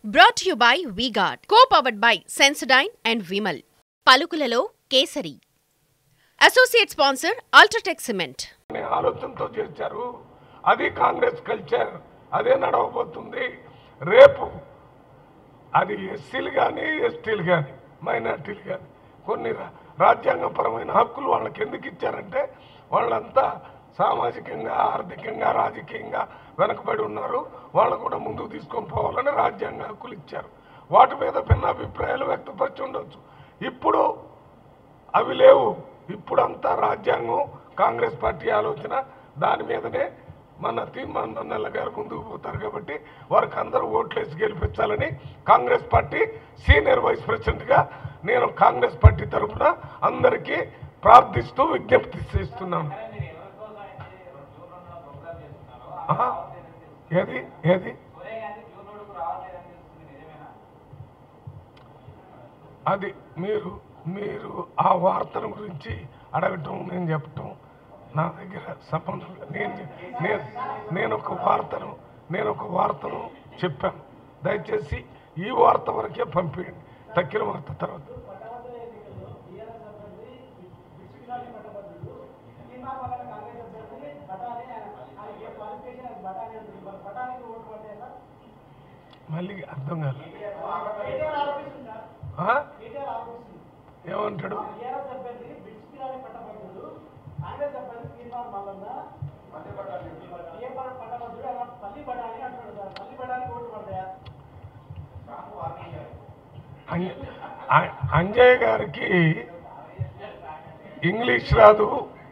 Brought you by V-Guard co powered by Sensodyne and Vimal పలుకులలో కేసరి associate sponsor UltraTech cement అనే ఆలోచనతో చేశారు అది కాంగ్రెస్ కల్చర్ అదే నడవబోతుంది రేపు అది ఎస్సీలు కానీ ఎస్టీలు కానీ మైనార్టీలు కానీ కొన్ని రా- రాజ్యాంగపరమైన హక్కులు వాళ్ళకి ఎందుకు ఇచ్చారంటే వాళ్ళంతా సామాజికంగా ఆర్థికంగా రాజకీయంగా వెనకబడి ఉన్నారు వాళ్ళు కూడా ముందుకు తీసుకొని పోవాలని రాజ్యాంగ హక్కులు ఇచ్చారు వాటి మీద భిన్నాభిప్రాయాలు వ్యక్తపరిచి ఉండొచ్చు ఇప్పుడు అవి లేవు ఇప్పుడు అంతా రాజ్యాంగం కాంగ్రెస్ పార్టీ ఆలోచన దాని మీదనే మన తీర్మాన్ నల్ల గారు ముందుకు పోతారు కాబట్టి వారికి అందరూ ఓట్లేసి గెలిపించాలని కాంగ్రెస్ పార్టీ సీనియర్ వైస్ ప్రెసిడెంట్గా నేను కాంగ్రెస్ పార్టీ తరఫున అందరికీ ప్రార్థిస్తూ విజ్ఞప్తి చేస్తున్నాను ఆహా. ఏది ఏది అది మీరు మీరు ఆ వార్తల గురించి అడగటం నేను చెప్పటం నా దగ్గర సంబంధం లేదు. నేను నేను నేను ఒక వార్తను నేను ఒక వార్తను చెప్పాను దయచేసి ఈ వార్త వరకే పంపించండి తక్కిన వార్త తర్వాత మళ్ళీ అర్థం కాదు ఆ? ఏమంటాడు అంజ- అ- అంజయ్ గారికి ఇంగ్లీష్ రాదు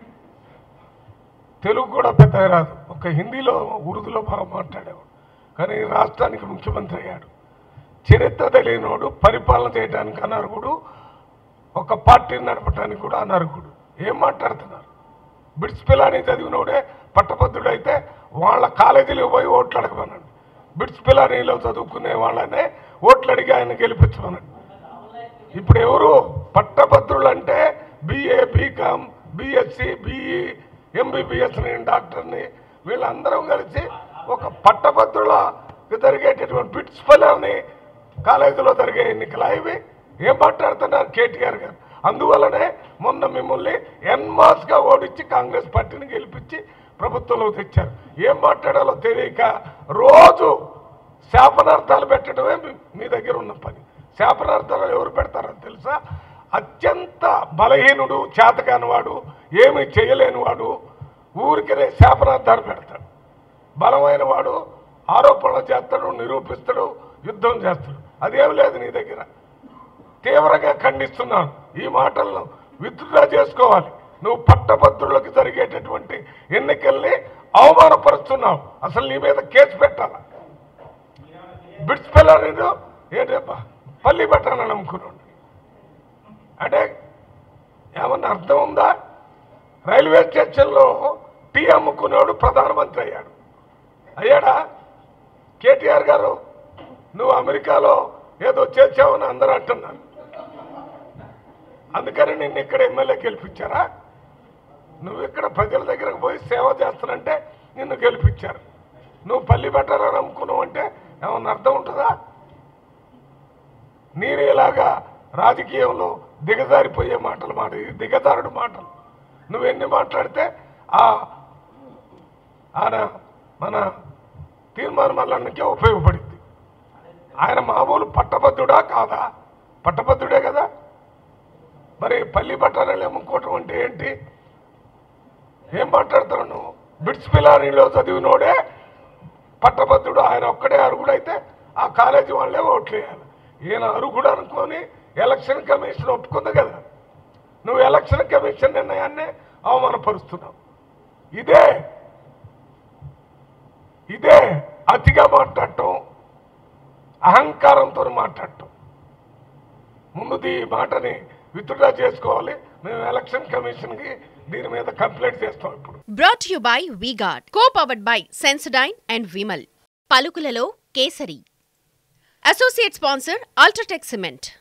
తెలుగు కూడా పెద్దగా రాదు ఒక హిందీలో ఉర్దూలో బాగా మాట్లాడేవాడు కానీ ఈ రాష్ట్రానికి ముఖ్యమంత్రి అయ్యాడు చరిత్ర తెలియనోడు పరిపాలన చేయడానికి అనర్హుడు ఒక పార్టీని నడపడానికి కూడా అనర్హుడు ఏం మాట్లాడుతున్నారు బిడ్స్ పిల్లని చదివినోడే పట్టభద్రుడైతే వాళ్ళ కాలేజీలకు పోయి ఓట్లు అడగమనండి బిడ్స్ పిల్లానిలో చదువుకునే వాళ్ళనే ఓట్లు అడిగి ఆయన గెలిపించమనండి ఇప్పుడు ఎవరు పట్టభద్రులు అంటే BA BCom BSc BE MBBS నేను డాక్టర్ని వీళ్ళందరం కలిసి ఒక పట్టభద్రుల జరిగేటటువంటి బిట్స్ పిల్లల్ని కాలేజీలో జరిగే ఎన్నికలు ఇవి ఏం మాట్లాడుతున్నారు కేటీఆర్ గారు అందువల్లనే మొన్న మిమ్మల్ని ఎన్మాస్గా ఓడించి కాంగ్రెస్ పార్టీని గెలిపించి ప్రభుత్వంలో తెచ్చారు ఏం మాట్లాడాలో తెలియక రోజు శాపనార్థాలు పెట్టడమే మీ- మీ దగ్గర ఉన్న పని శాపనార్థాలు ఎవరు పెడతారో తెలుసా అత్యంత బలహీనుడు చేతకానివాడు ఏమీ చేయలేనివాడు ఊరికనే శాపనార్థాలు పెడతాడు బలమైన వాడు ఆరోపణలు చేస్తాడు నిరూపిస్తాడు యుద్ధం చేస్తాడు అదేం లేదు నీ దగ్గర తీవ్రంగా ఖండిస్తున్నాను ఈ మాటలను విత్డ్రా చేసుకోవాలి నువ్వు పట్టభద్రులకు జరిగేటటువంటి ఎన్నికల్ని అవమానపరుస్తున్నావు అసలు నీ మీద కేసు పెట్టాలా బిడ్స్ పిల్లలు ఏంటబ్బా పల్లి పెట్టాలని అనుకున్నాడు అంటే ఏమన్నా అర్థం ఉందా రైల్వే స్టేషన్లో టీ అమ్ముకునేవాడు ప్రధానమంత్రి అయ్యాడు అయ్యాడా కేటీఆర్ గారు నువ్వు అమెరికాలో ఏదో చేసావని అందరూ అంటున్నారు అందుకని నిన్ను ఇక్కడ ఎమ్మెల్యే గెలిపించారా నువ్వు ఇక్కడ ప్రజల దగ్గరకు పోయి సేవ చేస్తానంటే నిన్ను గెలిపించారు నువ్వు పల్లి పెట్టాలని అనుకున్నావు అంటే ఏమన్నా అర్థం ఉంటుందా నేను ఇలాగా రాజకీయంలో దిగజారిపోయే మాటలు మాట ఇది దిగజారుడు మాటలు నువ్వు ఎన్ని మాట్లాడితే ఆ ఆయన మన తీర్మానం మల్లన్నకే ఉపయోగపడింది ఆయన మామూలు పట్టభద్రుడా కాదా పట్టభద్రుడే కదా మరి పల్లి పట్టాలని అమ్ముకోవటం అంటే ఏంటి ఏం మాట్లాడతావు నువ్వు బిడ్స్ పిలానీలో చదివినోడే పట్టభద్రుడు ఆయన ఒక్కడే అరుగుడైతే ఆ కాలేజీ వాళ్ళే ఓట్లు వేయాలి ఈయన అరుగుడు అనుకొని ఎలక్షన్ కమిషన్ ఒప్పుకుంది కదా నువ్వు ఎలక్షన్ కమిషన్ నిర్ణయాన్ని అవమానపరుస్తున్నావు ఇదే ఇదే అతిగా మాట్లాడటం అహంకారంతో మాట్లాడటం ముందు ఈ మాటని విత్డ్రా చేసుకోవాలి మేము ఎలక్షన్ కమిషన్కి దీని మీద కంప్లైంట్ చేస్తాం ఇప్పుడు brought you by V-Guard co powered by Sensodyne and Vimal పలుకులలో కేసరి అసోసియేట్ స్పాన్సర్ అల్ట్రాటెక్ సిమెంట్